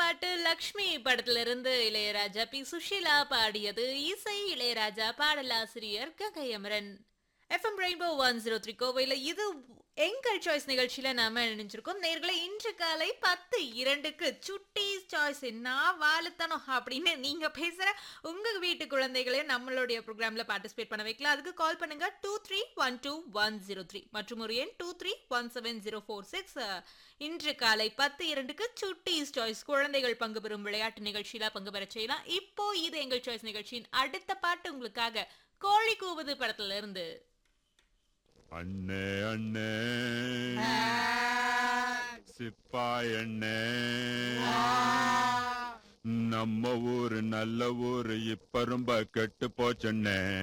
பாட்டு லக்ஷ்மி படத்துல இருந்து இளையராஜா பி சுஷீலா பாடியது இசை இளையராஜா பாடலாசிரியர் Gangai Amaran FM rainbow one zero three கோவையில் இது எங்கள் சாய்ஸ் நிகழ்ச்சியில நாம நினைச்சிருக்கோம் நேர்களை இன்று காலை பத்து இரண்டுக்கு சுட்டி சாய்ஸ் நான் வாழுத்தனம் அப்படின்னு நீங்க பேசுற உங்க வீட்டு குழந்தைகளையும் நம்மளுடைய ப்ரோக்ராம்ல பார்ட்டிசிபேட் பண்ண வைக்கலாம் அதுக்கு கால் பண்ணுங்க two three one two one zero three மற்றும் ஒரு எண் two three one seven zero four six இன்று காலை பத்து இரண்டுக்கு சுட்டி சாய்ஸ் குழந்தைகள் பங்கு பெறும் விளையாட்டு நிகழ்ச்சியில பங்கு பெற செய்யலாம் இப்போ இது எங்கள் சாய்ஸ் நிகழ்ச்சியின் அடுத்த பாட்டு உங்களுக்காக கோழி கூவுது படத்துல இருந்து அண்ணே அண்ணே சிப்பாய் அண்ணே நம்ம ஊரு நல்ல ஊரு இப்ப ரொம்ப கெட்டு போச்சண்ணே